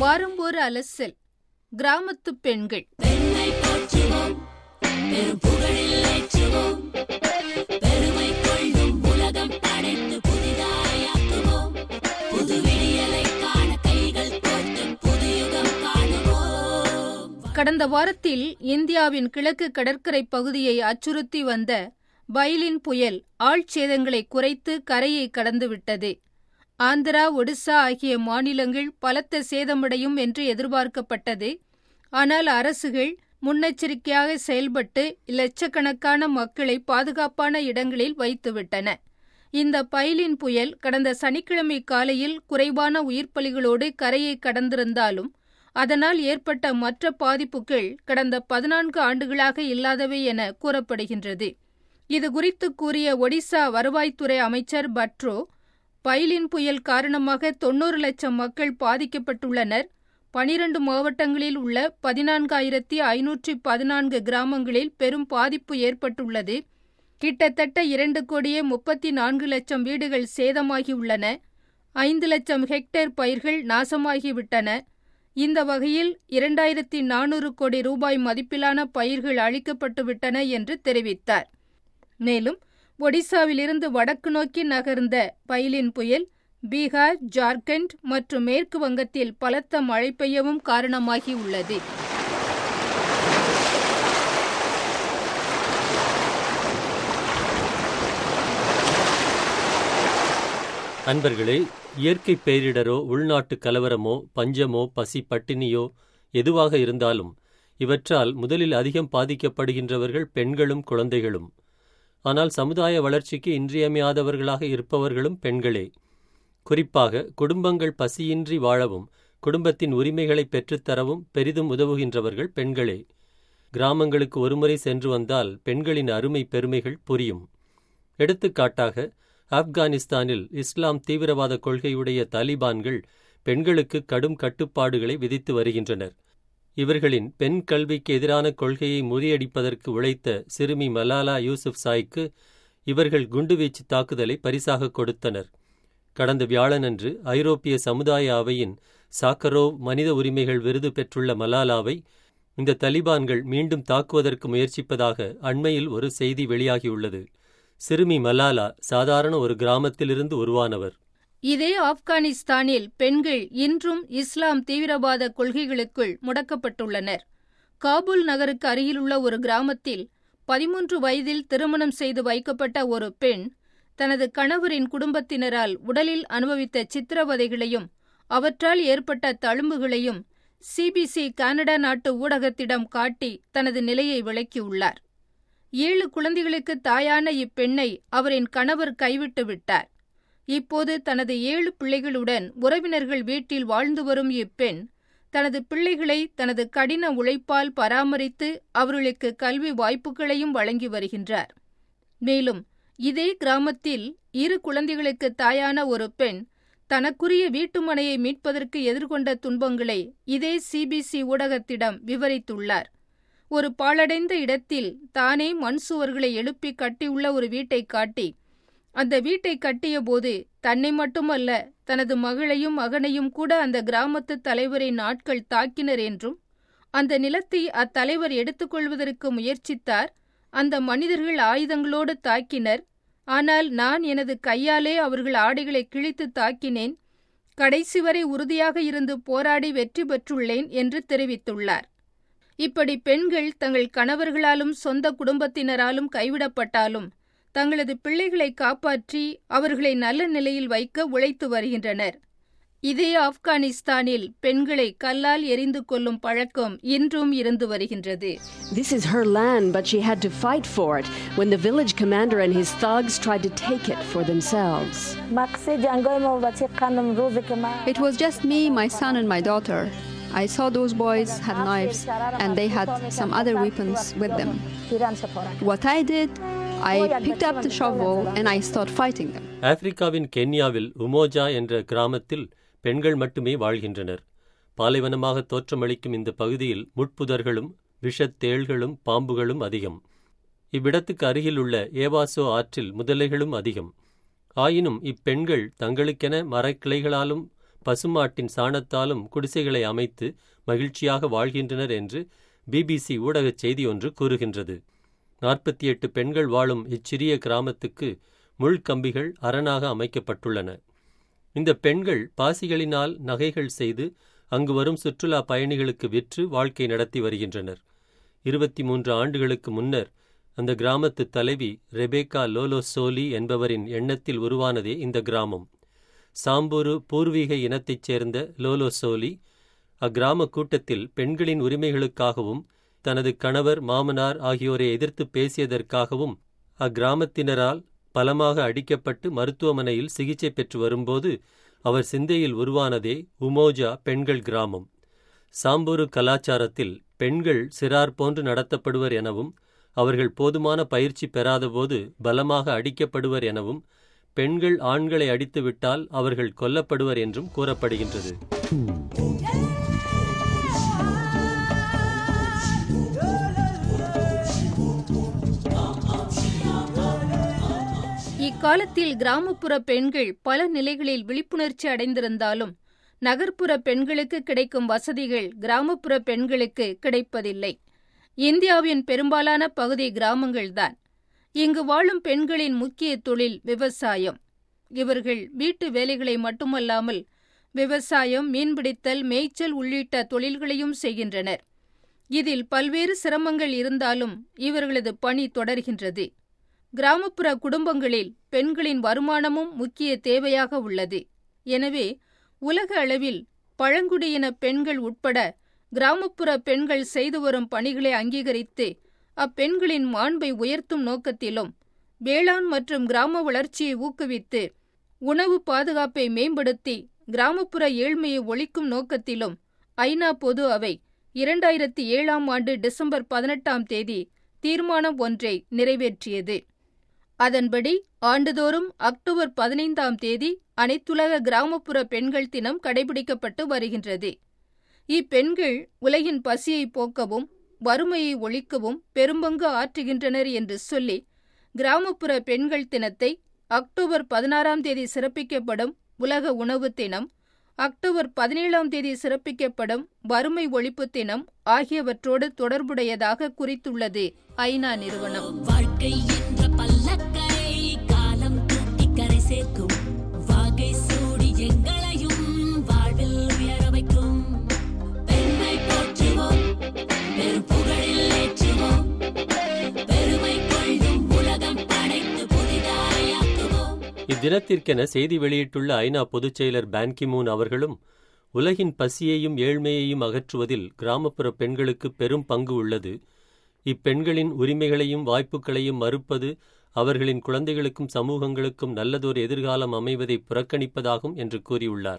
வாரம் ஒரு அலசல் கிராமத்து பெண்கள் பெண்ணை போற்றுவோம் பெரும் புகழில் ஏற்றுவோம் பெருமை கொள்ளும் உலகம் படைத்து புதிதாயாக்குவோம் புது விடியலை காண கைகள் கோர்த்து புதுயுகம் காணுவோம் கடந்த வாரத்தில் இந்தியாவின் கிழக்கு கடற்கரை பகுதியை அச்சுறுத்தி வந்த பைலின் புயல் ஆழ்சேதங்களை குறைத்து கரையை கடந்துவிட்டது ஆந்திரா ஒடிசா ஆகிய மாநிலங்கள் பலத்த சேதமடையும் என்று எதிர்பார்க்கப்பட்டது ஆனால் அரசுகள் முன்னெச்சரிக்கையாக செயல்பட்டு லட்சக்கணக்கான மக்களை பாதுகாப்பான இடங்களில் வைத்துவிட்டன இந்த பைலின் புயல் கடந்த சனிக்கிழமை காலையில் குறைவான உயிர்ப்பலிகளோடு கரையை கடந்திருந்தாலும் அதனால் ஏற்பட்ட மற்ற பாதிப்புகள் கடந்த பதினான்கு ஆண்டுகளாக இல்லாதவை என கூறப்படுகின்றது இது குறித்து கூறிய ஒடிசா வருவாய்த்துறை அமைச்சர் பட்ரோ பைலின் புயல் காரணமாக தொன்னூறு லட்சம் மக்கள் பாதிக்கப்பட்டுள்ளனர் பனிரண்டு மாவட்டங்களில் உள்ள பதினான்காயிரத்தி ஐநூற்றி பதினான்கு கிராமங்களில் பெரும் பாதிப்பு ஏற்பட்டுள்ளது கிட்டத்தட்ட இரண்டு கோடியே முப்பத்தி நான்கு லட்சம் வீடுகள் சேதமாகியுள்ளன ஐந்து லட்சம் ஹெக்டேர் பயிர்கள் நாசமாகிவிட்டன இந்த வகையில் இரண்டாயிரத்தி நானூறு கோடி ரூபாய் மதிப்பிலான பயிர்கள் அழிக்கப்பட்டுவிட்டன என்று தெரிவித்தார் மேலும் ஒடிசாவிலிருந்து வடக்கு நோக்கி நகர்ந்த பைலின் புயல் பீகார் ஜார்க்கண்ட் மற்றும் மேற்கு வங்கத்தில் பலத்த மழை பெய்யவும் காரணமாகி உள்ளது அன்பர்களே இயற்கை பேரிடரோ உள்நாட்டு கலவரமோ பஞ்சமோ பசி பட்டினியோ எதுவாக இருந்தாலும் இவற்றால் முதலில் அதிகம் பாதிக்கப்படுகின்றவர்கள் பெண்களும் குழந்தைகளும் ஆனால் சமுதாய வளர்ச்சிக்கு இன்றியமையாதவர்களாக இருப்பவர்களும் பெண்களே குறிப்பாக குடும்பங்கள் பசியின்றி வாழவும் குடும்பத்தின் உரிமைகளை பெற்றுத்தரவும் பெரிதும் உதவுகின்றவர்கள் பெண்களே கிராமங்களுக்கு ஒருமுறை சென்று வந்தால் பெண்களின் அருமை பெருமைகள் புரியும் எடுத்துக்காட்டாக ஆப்கானிஸ்தானில் இஸ்லாம் தீவிரவாத கொள்கையுடைய தாலிபான்கள் பெண்களுக்கு கடும் கட்டுப்பாடுகளை விதித்து வருகின்றனர் இவர்களின் பெண் கல்விக்கு எதிரான கொள்கையை முறியடிப்பதற்கு உழைத்த சிறுமி மலாலா யூசுப் சாய்க்கு இவர்கள் குண்டுவீச்சு தாக்குதலை பரிசாக கொடுத்தனர் கடந்த வியாழனன்று ஐரோப்பிய சமுதாய அவையின் சாக்கரோவ் மனித உரிமைகள் விருது பெற்றுள்ள மலாலாவை இந்த தலிபான்கள் மீண்டும் தாக்குவதற்கு முயற்சிப்பதாக அண்மையில் ஒரு செய்தி வெளியாகியுள்ளது சிறுமி மலாலா சாதாரண ஒரு கிராமத்திலிருந்து உருவானவர் இதே ஆப்கானிஸ்தானில் பெண்கள் இன்றும் இஸ்லாம் தீவிரவாத கொள்கைகளுக்குள் முடக்கப்பட்டுள்ளனர் காபூல் நகருக்கு அருகிலுள்ள ஒரு கிராமத்தில் பதிமூன்று வயதில் திருமணம் செய்து வைக்கப்பட்ட ஒரு பெண் தனது கணவரின் குடும்பத்தினரால் உடலில் அனுபவித்த சித்திரவதைகளையும் அவற்றால் ஏற்பட்ட தழும்புகளையும் சிபிசி கனடா நாட்டு ஊடகத்திடம் காட்டி தனது நிலையை விளக்கியுள்ளார் ஏழு குழந்தைகளுக்கு தாயான இப்பெண்ணை அவரின் கணவர் கைவிட்டு விட்டார் இப்போது தனது ஏழு பிள்ளைகளுடன் உறவினர்கள் வீட்டில் வாழ்ந்து வரும் இப்பெண் தனது பிள்ளைகளை தனது கடின உழைப்பால் பராமரித்து அவர்களுக்கு கல்வி வாய்ப்புகளையும் வழங்கி வருகின்றார் மேலும் இதே கிராமத்தில் இரு குழந்தைகளுக்கு தாயான ஒரு பெண் தனக்குரிய வீட்டுமனையை மீட்பதற்கு எதிர்கொண்ட துன்பங்களை இதே சிபிசி ஊடகத்திடம் விவரித்துள்ளார் ஒரு பாழடைந்த இடத்தில் தானே மண் சுவர்களை எழுப்பி கட்டியுள்ள ஒரு வீட்டை காட்டி அந்த வீட்டை கட்டியபோது தன்னை மட்டுமல்ல தனது மகளையும் மகனையும் கூட அந்த கிராமத்து தலைவரின் ஆட்கள் தாக்கினர் என்றும் அந்த நிலத்தை அத்தலைவர் எடுத்துக்கொள்வதற்கு முயற்சித்தார் அந்த மனிதர்கள் ஆயுதங்களோடு தாக்கினர் ஆனால் நான் எனது கையாலே அவர்கள் ஆடைகளை கிழித்து தாக்கினேன் கடைசி வரை உறுதியாக இருந்து போராடி வெற்றி பெற்றுள்ளேன் என்று தெரிவித்துள்ளார் இப்படி பெண்கள் தங்கள் கணவர்களாலும் சொந்த குடும்பத்தினராலும் கைவிடப்பட்டாலும் தங்களது பிள்ளைகளை காப்பாற்றி அவர்களை நல்ல நிலையில் வைக்க உழைத்து வருகின்றனர் இதே ஆப்கானிஸ்தானில் பெண்களை கல்லால் எரிந்து கொள்ளும் பழக்கம் இன்றும் இருந்து வருகின்றது This is her land, but she had to fight for it when the village commander and his thugs tried to take it for themselves. It was just me, my son, and my daughter. I saw those boys had knives and they had some other weapons with them. What I did, I picked up the shovel and I started fighting them. ஆப்பிரிக்காவின் கென்யாவில் Umoja என்ற கிராமத்தில் பெண்கள் மட்டுமே வாழ்கின்றனர் பாலைவனமாக தோற்றமளிக்கும் இந்த பகுதியில் முட்புதர்களும் விஷத் தேள்களும் பாம்புகளும் அதிகம் இவ்விடத்துக்கு அருகில் உள்ள ஏவாசோ ஆற்றில் முதலைகளும் அதிகம் ஆயினும் இப்பெண்கள் தங்களுக்கென மரக்கிளைகளாலும் பசுமாட்டின் சாணத்தாலும் குடிசைகளை அமைத்து மகிழ்ச்சியாக வாழ்கின்றனர் என்று பிபிசி ஊடகச் செய்தி ஒன்று கூறுகின்றது நாற்பத்தி எட்டு பெண்கள் வாழும் இச்சிறிய கிராமத்துக்கு முள்கம்பிகள் அரணாக அமைக்கப்பட்டுள்ளன இந்த பெண்கள் பாசிகளினால் நகைகள் செய்து அங்கு வரும் சுற்றுலா பயணிகளுக்கு விற்று வாழ்க்கை நடத்தி வருகின்றனர் இருபத்தி மூன்று ஆண்டுகளுக்கு முன்னர் அந்த கிராமத்து தலைவி ரெபேக்கா லோலோ சோலி என்பவரின் எண்ணத்தில் உருவானதே இந்த கிராமம் சாம்பூரு பூர்வீக இனத்தைச் சேர்ந்த லோலோ சோலி அக்கிராம கூட்டத்தில் பெண்களின் உரிமைகளுக்காகவும் தனது கணவர் மாமனார் ஆகியோரை எதிர்த்து பேசியதற்காகவும் அக்கிராமத்தினரால் பலமாக அடிக்கப்பட்டு மருத்துவமனையில் சிகிச்சை பெற்று வரும்போது அவர் சிந்தையில் உருவானதே உமோஜா பெண்கள் கிராமம் சாம்பூரு கலாச்சாரத்தில் பெண்கள் சிறார் போன்று நடத்தப்படுவர் எனவும் அவர்கள் போதுமான பயிற்சி பெறாதபோது பலமாக அடிக்கப்படுவர் எனவும் பெண்கள் ஆண்களை அடித்துவிட்டால் அவர்கள் கொல்லப்படுவர் என்றும் கூறப்படுகின்றது இக்காலத்தில் கிராமப்புற பெண்கள் பல நிலைகளில் விழிப்புணர்ச்சி அடைந்திருந்தாலும் நகர்ப்புற பெண்களுக்கு கிடைக்கும் வசதிகள் கிராமப்புற பெண்களுக்கு கிடைப்பதில்லை இந்தியாவின் பெரும்பாலான பகுதி கிராமங்கள்தான் இங்கு வாழும் பெண்களின் முக்கிய தொழில் விவசாயம் இவர்கள் வீட்டு வேலைகளை மட்டுமல்லாமல் விவசாயம் மீன்பிடித்தல் மேய்ச்சல் உள்ளிட்ட தொழில்களையும் செய்கின்றனர் இதில் பல்வேறு சிரமங்கள் இருந்தாலும் இவர்களது பணி தொடர்கின்றது கிராமப்புற குடும்பங்களில் பெண்களின் வருமானமும் முக்கிய தேவையாக உள்ளது எனவே உலக அளவில் பழங்குடியின பெண்கள் உட்பட கிராமப்புற பெண்கள் செய்து வரும் பணிகளை அங்கீகரித்து அப்பெண்களின் மாண்பை உயர்த்தும் நோக்கத்திலும் வேளாண் மற்றும் கிராம வளர்ச்சியை ஊக்குவித்து உணவு பாதுகாப்பை மேம்படுத்தி கிராமப்புற ஏழ்மையை ஒழிக்கும் நோக்கத்திலும் ஐநா பொது அவை இரண்டாயிரத்தி ஏழாம் ஆண்டு டிசம்பர் பதினெட்டாம் தேதி தீர்மானம் ஒன்றை நிறைவேற்றியது அதன்படி ஆண்டுதோறும் அக்டோபர் பதினைந்தாம் தேதி அனைத்துலக கிராமப்புற பெண்கள் தினம் கடைபிடிக்கப்பட்டு வருகின்றது இப்பெண்கள் உலகின் பசியை போக்கவும் வறுமையை ஒழிக்கவும் பெரும்பங்கு ஆற்றுகின்றனர் என்று சொல்லி கிராமப்புற பெண்கள் தினத்தை அக்டோபர் பதினாறாம் தேதி சிறப்பிக்கப்படும் உலக உணவு தினம் அக்டோபர் பதினேழாம் தேதி சிறப்பிக்கப்படும் வறுமை ஒழிப்பு தினம் ஆகியவற்றோடு தொடர்புடையதாக குறித்துள்ளது ஐநா நிறுவனம் வாழ்க்கை என்ற பல்லக்கரை காலம் தூக்கி கரை சேர்க்கும் வாகை சூடி எங்களையும் வாழ்வில் உயர வைக்கும் பெண்மை போற்றுவோம் பெரும் புகழில் ஏற்றுவோம் பெருமை கொள்ளும் உலகம் படைத்து புதிதாயாக்குவோம் இத்தினத்திற்கென செய்தி வெளியிட்டுள்ள ஐநா பொதுச் செயலர் பான்கிமூன் அவர்களும் உலகின் பசியையும் ஏழ்மையையும் அகற்றுவதில் கிராமப்புற பெண்களுக்கு பெரும் பங்கு உள்ளது இப்பெண்களின் உரிமைகளையும் வாய்ப்புகளையும் மறுப்பது அவர்களின் குழந்தைகளுக்கும் சமூகங்களுக்கும் நல்லதொரு எதிர்காலம் அமைவதை புறக்கணிப்பதாகும் என்று கூறியுள்ளார்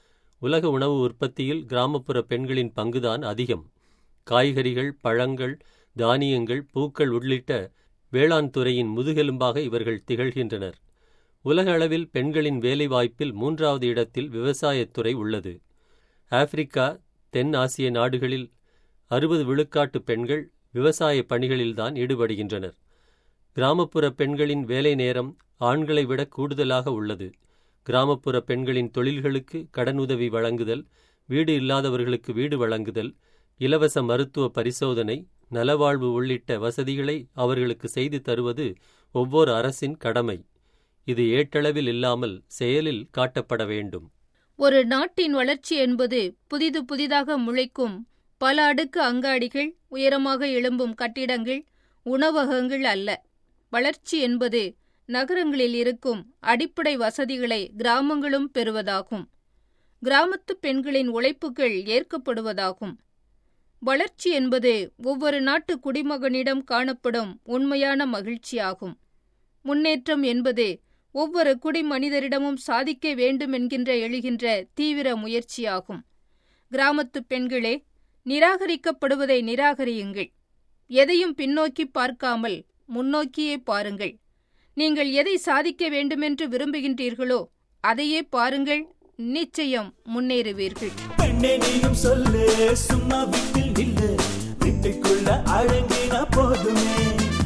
உலக உணவு உற்பத்தியில் கிராமப்புற பெண்களின் பங்குதான் அதிகம் காய்கறிகள் பழங்கள் தானியங்கள் பூக்கள் உள்ளிட்ட வேளாண் துறையின் முதுகெலும்பாக இவர்கள் திகழ்கின்றனர் உலக அளவில் பெண்களின் வேலைவாய்ப்பில் மூன்றாவது இடத்தில் விவசாயத்துறை உள்ளது ஆப்பிரிக்கா தென் ஆசிய நாடுகளில் அறுபது விழுக்காட்டு பெண்கள் விவசாய பணிகளில்தான் ஈடுபடுகின்றனர் கிராமப்புற பெண்களின் வேலை நேரம் ஆண்களை விட கூடுதலாக உள்ளது கிராமப்புற பெண்களின் தொழில்களுக்கு கடனுதவி வழங்குதல் வீடு இல்லாதவர்களுக்கு வீடு வழங்குதல் இலவச மருத்துவ பரிசோதனை நலவாழ்வு உள்ளிட்ட வசதிகளை அவர்களுக்கு செய்து தருவது ஒவ்வொரு அரசின் கடமை இது ஏட்டளவில் இல்லாமல் செயலில் காட்டப்பட வேண்டும் ஒரு நாட்டின் வளர்ச்சி என்பது புதிது புதிதாக முளைக்கும் பல அடுக்கு அங்காடிகள் உயரமாக எழும்பும் கட்டிடங்கள் உணவகங்கள் அல்ல வளர்ச்சி என்பது நகரங்களில் இருக்கும் அடிப்படை வசதிகளை கிராமங்களும் பெறுவதாகும் கிராமத்து பெண்களின் உழைப்புகள் ஏற்கப்படுவதாகும் வளர்ச்சி என்பது ஒவ்வொரு நாட்டு குடிமகனிடம் காணப்படும் உண்மையான மகிழ்ச்சியாகும் முன்னேற்றம் என்பது ஒவ்வொரு குடிமனிதரிடமும் சாதிக்க வேண்டும் என்கின்ற எழுகின்ற தீவிர முயற்சியாகும் கிராமத்து பெண்களே நிராகரிக்கப்படுவதை நிராகரியுங்கள் எதையும் பின்னோக்கி பார்க்காமல் முன்னோக்கியே பாருங்கள் நீங்கள் எதை சாதிக்க வேண்டுமென்று விரும்புகின்றீர்களோ அதையே பாருங்கள் நிச்சயம் முன்னேறுவீர்கள் பெண்ணே நீயும் சொல்லு சும்மா வீட்டில் நில்லு வீட்டுக்குள்ள அடங்கினா போதுமே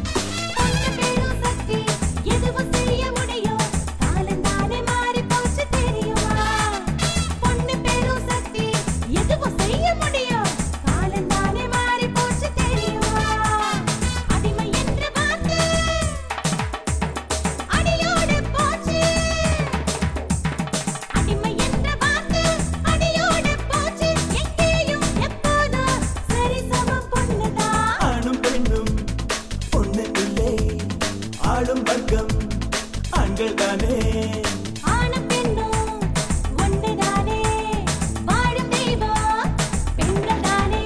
பெரும் சக்தி எதுவும் செய்ய முடியும் காலந்தானே மாறி போச்சு தெரியுமா பொண்ணு வர்க்கம் ஆண்கள் தானே ஆணும் பெண்ணும் ஒன்றுதானே வாழும் தெய்வம் பெண்கள் தானே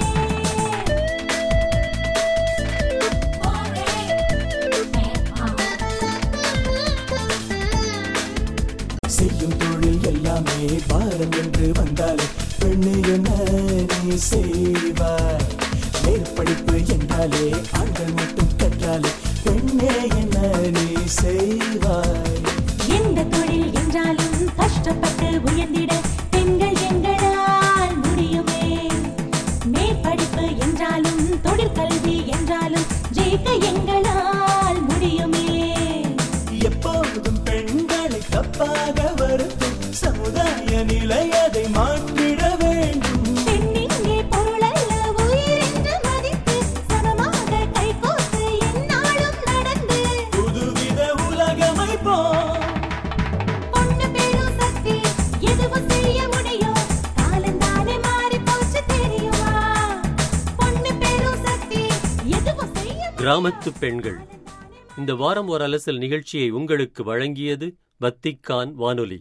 செய்யும் தொழில் எல்லாமே பாரம் என்று வந்தாலே பெண்ணு என்ன நீ செய்வாய் மேற்படிப்பு என்றாலே ஆண்கள் மட்டும் கற்றாலே பெண்ணே என்ன நீ செய்வாய் எந்த தொழில் என்றாலும் கஷ்டப்பட்டு உயர்ந்திட பெண்கள் எங்களால் முடியுமே மேற்படிப்பு என்றாலும் தொழிற்கல்வி என்றாலும் ஜெயிக்க எங்களால் முடியுமே எப்போதும் பெண்களை தப்பாக வருத்தும் சமுதாய நிலை அதை மாற்றிட வேண்டும் பெண்ணிங்கே பொருளல்ல உயிர் என்று மதித்து சமமாக கைகோர்த்து எந்நாளும் நடந்து புதுவித உலகமைப்போம் பொண்ணு பெரும் சக்தி எதுவும் செய்ய முடியும் காலந்தானே மாறி போச்சு தெரியுமா பொண்ணு பெரும் சக்தி எதுவும் செய்ய கிராமத்து பெண்கள் இந்த வாரம் ஒரு அலசல் நிகழ்ச்சியை உங்களுக்கு வழங்கியது வத்திக்கான் வானொலி